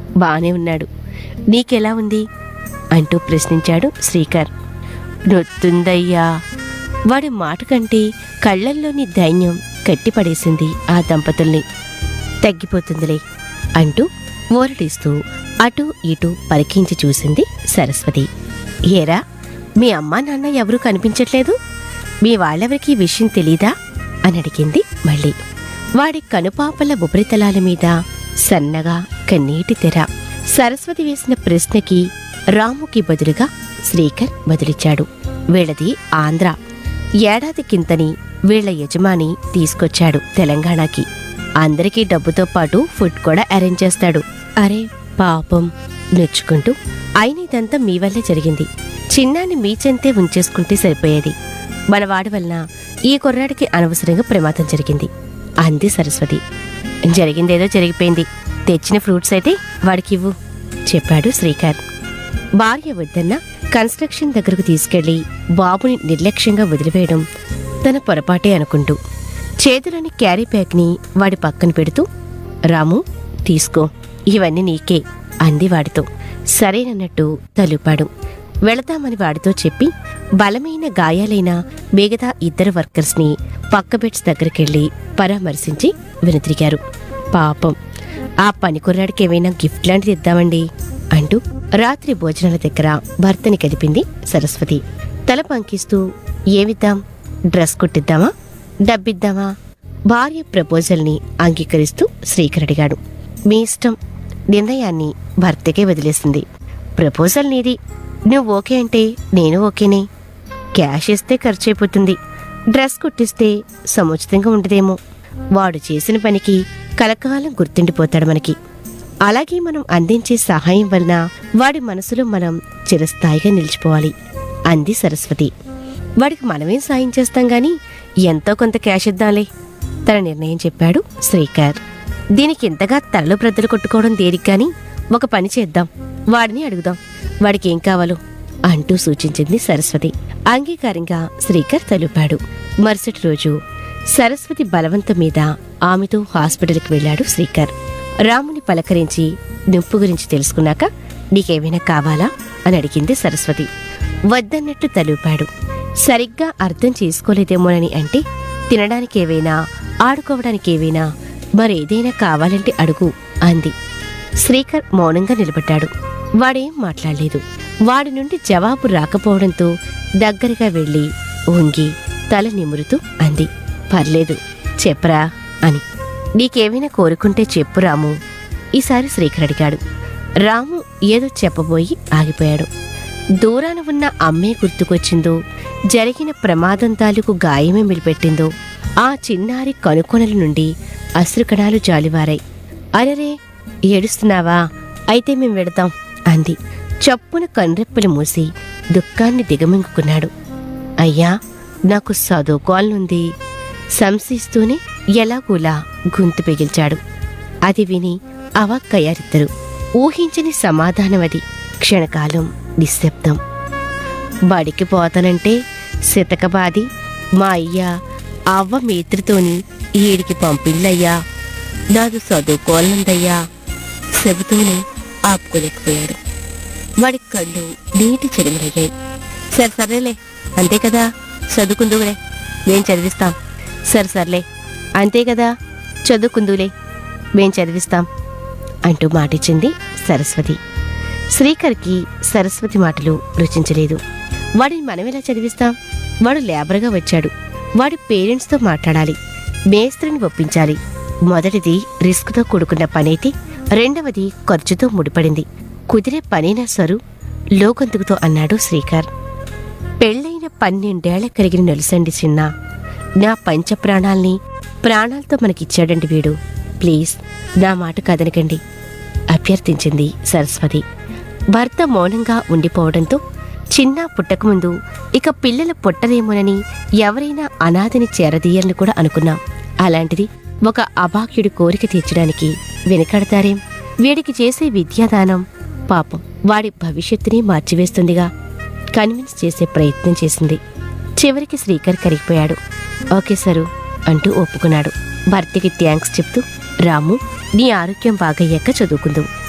బానే ఉన్నాడు నీకెలా ఉంది అంటూ ప్రశ్నించాడు శ్రీకర్ నొత్తుందయ్యా వాడి మాట కంటే కళ్ళల్లోని ధైన్యం కట్టిపడేసింది ఆ దంపతుల్ని తగ్గిపోతుందిలే అంటూ ఊరడిస్తూ అటూ ఇటూ పరికించి చూసింది సరస్వతి ఏరా మీ అమ్మా నాన్న ఎవరూ కనిపించట్లేదు మీ వాళ్ళెవరికి ఈ విషయం తెలీదా అని అడిగింది మళ్ళీ వాడి కనుపాపల ఉపరితలాల మీద సన్నగా కన్నీటి తెర సరస్వతి వేసిన ప్రశ్నకి రాముకి బదులుగా శ్రీకర్ బదులిచ్చాడు వీళ్ళది ఆంధ్ర ఏడాది కింతని వీళ్ళ యజమాని తీసుకొచ్చాడు తెలంగాణకి అందరికీ డబ్బుతో పాటు ఫుడ్ కూడా అరేంజ్ చేస్తాడు అరే పాపం నొచ్చుకుంటూ అయిన ఇదంతా మీ వల్లే జరిగింది చిన్నాన్ని మీ చెంతే ఉంచేసుకుంటే సరిపోయేది మన వాడి వలన ఈ కుర్రాడికి అనవసరంగా ప్రమాదం జరిగింది అంది సరస్వతి జరిగిందేదో జరిగిపోయింది తెచ్చిన ఫ్రూట్స్ అయితే వాడికి ఇవ్వు చెప్పాడు శ్రీకర్ భార్య వద్దన్న కన్స్ట్రక్షన్ దగ్గరకు తీసుకెళ్లి బాబుని నిర్లక్ష్యంగా వదిలివేయడం తన పొరపాటే అనుకుంటూ చేతులోని క్యారీ బ్యాగ్ని వాడి పక్కన పెడుతూ రాము తీసుకో ఇవన్నీ నీకే అంది వాడితో సరేనన్నట్టు తలుపాడు వెళతామని వాడితో చెప్పి బలమైన గాయాలైన మిగతా ఇద్దరు వర్కర్స్ని పక్క బెడ్స్ దగ్గరికెళ్ళి పరామర్శించి వెనుతిరిగారు పాపం ఆ పని కుర్రాడికి ఏమైనా గిఫ్ట్ లాంటిది ఇద్దామండి అంటూ రాత్రి భోజనాల దగ్గర భర్తని కదిపింది సరస్వతి తల పంకిస్తూ ఏమిద్దాం డ్రెస్ కుట్టిద్దామా డబ్బిద్దామా భార్య ప్రపోజల్ని అంగీకరిస్తూ శ్రీకర్ అడిగాడు మీ ఇష్టం నిర్ణయాన్ని భర్తకే వదిలేసింది ప్రపోజల్ నీది నువ్వు ఓకే అంటే నేను ఓకేనే క్యాష్ ఇస్తే ఖర్చు అయిపోతుంది డ్రెస్ కుట్టిస్తే సముచితంగా ఉండదేమో వాడు చేసిన పనికి కలకాలం గుర్తుండిపోతాడు మనకి అలాగే మనం అందించే సహాయం వలన వాడి మనసులో మనం చిరస్థాయిగా నిలిచిపోవాలి అంది సరస్వతి వాడికి మనమేం సాయం చేస్తాం గాని ఎంతో కొంత క్యాష్ ఇద్దాంలే తన నిర్ణయం చెప్పాడు శ్రీకర్ దీనికి ఇంతగా తలలు ప్రద్దలు కొట్టుకోవడం దేనికి గాని ఒక పని చేద్దాం వాడిని అడుగుదాం వాడికి ఏం కావాలో అంటూ సూచించింది సరస్వతి అంగీకారంగా శ్రీకర్ తలుపాడు మరుసటి రోజు సరస్వతి బలవంతం మీద ఆమెతో హాస్పిటల్కి వెళ్ళాడు శ్రీకర్ రాముని పలకరించి నొప్పు గురించి తెలుసుకున్నాక నీకేమైనా కావాలా అని అడిగింది సరస్వతి వద్దన్నట్లు తలూపాడు సరిగ్గా అర్థం చేసుకోలేదేమోనని అంటే తినడానికి ఏవైనా ఆడుకోవడానికి ఏవైనా మరేదైనా కావాలంటే అడుగు అంది శ్రీకర్ మౌనంగా నిలబడ్డాడు వాడేం మాట్లాడలేదు వాడి నుండి జవాబు రాకపోవడంతో దగ్గరగా వెళ్ళి వంగి తల నిమురుతూ అంది పర్లేదు చెప్పరా అని నీకేమైనా కోరుకుంటే చెప్పు రాము ఈసారి శ్రీకర్ అడిగాడు రాము ఏదో చెప్పబోయి ఆగిపోయాడు దూరాన ఉన్న అమ్మే గుర్తుకొచ్చిందో జరిగిన ప్రమాదం తాలూకు గాయమే మిలిపెట్టిందో ఆ చిన్నారి కనుకొనల నుండి అశ్రుకణాలు జాలివారాయి అరరే ఏడుస్తున్నావా అయితే మేం వెడతాం అంది చప్పున కన్రెప్పలు మూసి దుఃఖాన్ని దిగమింగుకున్నాడు అయ్యా నాకు చదువుకోవాలనుంది సంశిస్తూనే ఎలాగోలా గొంతు పిగిల్చాడు అది విని అవాక్కయ్యారిద్దరు ఊహించని సమాధానం అది క్షణకాలం నిశ్శబ్దం బడికి పోతానంటే సితకబాది మా అయ్య అవ్వ మేత్రితోని ఈడికి పంపిందయ్యా నాదు చదువుకోవాలందయ్యా చెబుతూనే ఆపుకోలేకపోయాడు వాడి కళ్ళు నీటి చెరుములయ్యాయి సరే సరేలే అంతే కదా చదువుకుందువులే మేం చదివిస్తాం సరే సర్లే అంతే కదా చదువుకుందులే మేం చదివిస్తాం అంటూ మాటిచ్చింది సరస్వతి శ్రీకర్కి సరస్వతి మాటలు రుచించలేదు వాడిని మనమెలా చదివిస్తాం వాడు లేబర్గా వచ్చాడు వాడి పేరెంట్స్తో మాట్లాడాలి మేస్త్రిని ఒప్పించాలి మొదటిది రిస్క్తో కూడుకున్న పనైతే రెండవది ఖర్చుతో ముడిపడింది కుదిరే పనేనా సరు లోకంతుకుతో అన్నాడు శ్రీకర్ పెళ్ళైన పన్నెండేళ్ల కలిగిన నలుసండి చిన్న నా పంచ ప్రాణాల్ని ప్రాణాలతో మనకిచ్చాడండి వీడు ప్లీజ్ నా మాట కదనకండి అభ్యర్థించింది సరస్వతి భర్త మౌనంగా ఉండిపోవడంతో చిన్న పుట్టకముందు ఇక పిల్లలు పుట్టరేమోనని ఎవరైనా అనాథని చేరదీయాలని కూడా అనుకున్నాం అలాంటిది ఒక అభాగ్యుడి కోరిక తీర్చడానికి వెనకడతారేం వీడికి చేసే విద్యాదానం పాపం వాడి భవిష్యత్తుని మార్చివేస్తుందిగా కన్విన్స్ చేసే ప్రయత్నం చేసింది చివరికి శ్రీకర్ కరిగిపోయాడు ఓకే సరు అంటూ ఒప్పుకున్నాడు భర్తకి థ్యాంక్స్ చెప్తూ రాము నీ ఆరోగ్యం బాగయ్యాక చదువుకుందాం